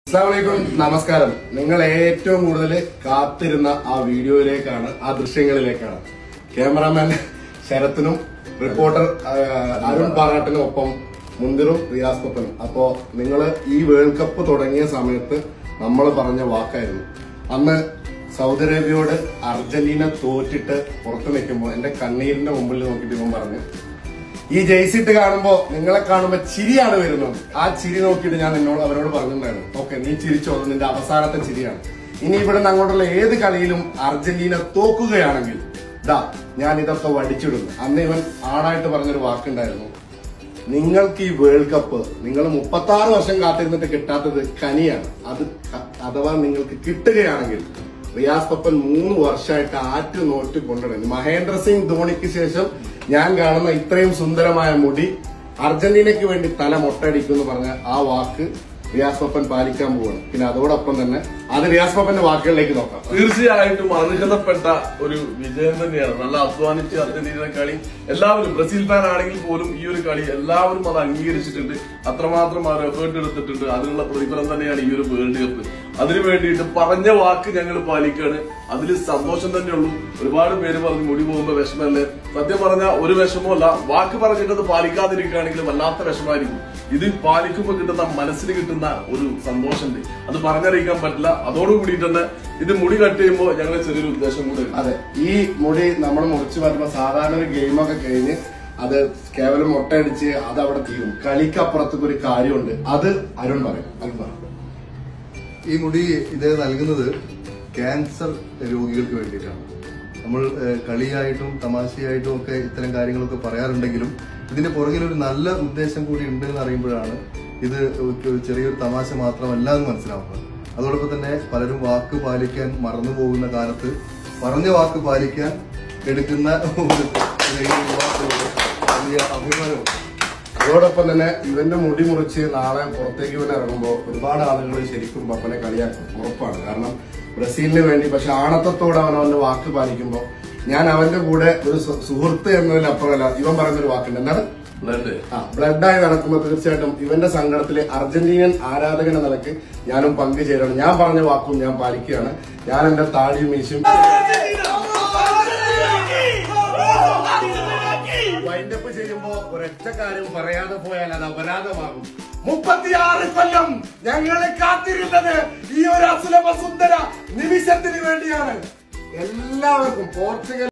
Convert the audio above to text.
അസ്സാമലൈക്കും നമസ്കാരം നിങ്ങൾ ഏറ്റവും കൂടുതൽ കാത്തിരുന്ന ആ വീഡിയോയിലേക്കാണ് ആ ദൃശ്യങ്ങളിലേക്കാണ് ക്യാമറാമാൻ ശരത്തിനും റിപ്പോർട്ടർ ആ, അരുൺ പാറാട്ടിനും ഒപ്പം മുന്തിറും റിയാസ് പപ്പനും അപ്പോ നിങ്ങൾ ഈ വേൾഡ് കപ്പ് തുടങ്ങിയ സമയത്ത് നമ്മൾ പറഞ്ഞ വാക്കായിരുന്നു അന്ന് സൗദി അറേബ്യയോട് അർജന്റീന തോറ്റിട്ട് പുറത്തു നിൽക്കുമ്പോൾ എന്റെ കണ്ണീരിന്റെ മുമ്പിൽ നോക്കിയിട്ട് ഇവൻ പറഞ്ഞു ഈ ജയിച്ചിട്ട് കാണുമ്പോ നിങ്ങളെ കാണുമ്പോ ചിരിയാണ് വരുന്നത് ആ ചിരി നോക്കിയിട്ട് ഞാൻ നിന്നോട് അവരോട് പറഞ്ഞിട്ടുണ്ടായിരുന്നു ഓക്കെ നീ ചിരിച്ചോ അത് നിന്റെ അവസാനത്തെ ചിരിയാണ് ഇനി ഇവിടെ നിന്ന് അങ്ങോട്ടുള്ള ഏത് കളിയിലും അർജന്റീന തോക്കുകയാണെങ്കിൽ ദാ ഞാൻ ഇതൊക്കെ വടിച്ചിടുന്നു അന്ന് ഇവൻ ആടായിട്ട് പറഞ്ഞൊരു വാക്കുണ്ടായിരുന്നു നിങ്ങൾക്ക് ഈ വേൾഡ് കപ്പ് നിങ്ങൾ മുപ്പത്തി ആറ് വർഷം കാത്തിരുന്നിട്ട് കിട്ടാത്തത് കനിയാണ് അത് ക- അഥവാ നിങ്ങൾക്ക് കിട്ടുകയാണെങ്കിൽ റിയാസ് പപ്പൻ മൂന്ന് വർഷമായിട്ട് ആറ്റ് നോറ്റ് കൊണ്ടുവരുന്നു മഹേന്ദ്ര സിംഗ് ധോണിക്ക് ശേഷം ഞാൻ കാണുന്ന ഇത്രയും സുന്ദരമായ മുടി അർജന്റീനയ്ക്ക് വേണ്ടി തല മൊട്ടടിക്കും എന്ന് പറഞ്ഞ ആ വാക്ക് റിയാസ് പപ്പൻ പാലിക്കാൻ പോവാണ് പിന്നെ അതോടൊപ്പം തന്നെ അത് റിയാസ് പപ്പന്റെ വാക്കുകളിലേക്ക് നോക്കാം തീർച്ചയായിട്ടും അർഹതപ്പെട്ട ഒരു വിജയം തന്നെയാണ് നല്ല അധ്വാനിച്ച് അർജന്റീന കളി എല്ലാവരും ബ്രസീൽ ഫാൻ ആണെങ്കിൽ പോലും ഈ ഒരു കളി എല്ലാവരും അത് അംഗീകരിച്ചിട്ടുണ്ട് അത്രമാത്രം അവർ എഫേർട്ട് എടുത്തിട്ടുണ്ട് അതിനുള്ള പ്രതിഫലം തന്നെയാണ് ഈ ഒരു വേൾഡ് കപ്പ് അതിനു വേണ്ടിയിട്ട് പറഞ്ഞ വാക്ക് ഞങ്ങൾ പാലിക്കാണ് അതിൽ സന്തോഷം തന്നെയുള്ളൂ ഒരുപാട് പേര് പറഞ്ഞു മുടി പോകുമ്പോ വിഷമല്ലേ സത്യം പറഞ്ഞ ഒരു വിഷമമല്ല വാക്ക് പറഞ്ഞിട്ട് അത് പാലിക്കാതിരിക്കുകയാണെങ്കിൽ വല്ലാത്ത വിഷമായിരിക്കും ഇത് പാലിക്കുമ്പോൾ കിട്ടുന്ന മനസ്സിന് കിട്ടുന്ന ഒരു സന്തോഷമുണ്ട് അത് പറഞ്ഞറിയിക്കാൻ പറ്റില്ല അതോടുകൂടി തന്നെ ഇത് മുടി കട്ട് ചെയ്യുമ്പോൾ ഞങ്ങൾ ചെറിയൊരു ഉദ്ദേശം കൂടെ ഉണ്ട്. അതെ ഈ മുടി നമ്മൾ മുറിച്ച് വരുമ്പോ സാധാരണ ഒരു ഗെയിമൊക്കെ കഴിഞ്ഞ് അത് കേവലം മുട്ടയടിച്ച് അത് അവിടെ തീരും കളിക്കപ്പുറത്തേക്ക് ഒരു കാര്യമുണ്ട് അത് അരുൺ പറയും അരുൺ പറയും ഈ മുടി ഇത് നൽകുന്നത് ക്യാൻസർ രോഗികൾക്ക് വേണ്ടിയിട്ടാണ് നമ്മൾ ഏഹ്, കളിയായിട്ടും തമാശയായിട്ടും ഒക്കെ ഇത്തരം കാര്യങ്ങളൊക്കെ പറയാറുണ്ടെങ്കിലും ഇതിന്റെ പുറകിൽ ഒരു നല്ല ഉദ്ദേശം കൂടി ഉണ്ട് എന്ന് അറിയുമ്പോഴാണ് ഇത് ഒരു ചെറിയൊരു തമാശ മാത്രമല്ല എന്ന് മനസ്സിലാവുന്നത് അതോടൊപ്പം തന്നെ പലരും വാക്ക് പാലിക്കാൻ മറന്നു പോകുന്ന കാലത്ത് പറഞ്ഞ വാക്ക് പാലിക്കാൻ എടുക്കുന്ന ഒരു ചെറിയ യുവാക്കളോട് വലിയ അഭിമാനമുണ്ട് അതോടൊപ്പം തന്നെ ഇവന്റെ മുടി മുറിച്ച് നാളെ പുറത്തേക്ക് ഇവൻ ഇറങ്ങുമ്പോൾ ഒരുപാട് ആളുകൾ ശരിക്കും പപ്പനെ കളിയാക്കും ഉറപ്പാണ് കാരണം ബ്രസീലിന് വേണ്ടി പക്ഷെ ആണത്തത്തോടെ അവൻ അവന്റെ വാക്ക് പാലിക്കുമ്പോൾ ഞാൻ അവന്റെ കൂടെ ഒരു സു- സുഹൃത്ത് എന്നതിലപ്പുറമല്ല ഇവൻ പറയുന്നൊരു വാക്കുണ്ട് എന്താണ് ബ്ലഡ് ആ ബ്ലഡായി നടക്കുമ്പോൾ തീർച്ചയായിട്ടും ഇവന്റെ സങ്കടത്തിലെ അർജന്റീനൻ ആരാധകൻ എന്ന നിലക്ക് ഞാനും പങ്കുചേരണം ഞാൻ പറഞ്ഞ വാക്കും ഞാൻ പാലിക്കുകയാണ് ഞാൻ എന്റെ താടിയും മീശും വൈൻഡപ്പ് ചെയ്യുമ്പോ ഒരൊറ്റ കാര്യം പറയാതെ പോയാൽ അത് അപരാധമാകും മുപ്പത്തിയാറ് കൊല്ലം ഞങ്ങളെ കാത്തിരുന്നത് ഈ ഒരു അസുലഭ സുന്ദര നിമിഷത്തിന് വേണ്ടിയാണ് എല്ലാവർക്കും പോർച്ചുഗൽ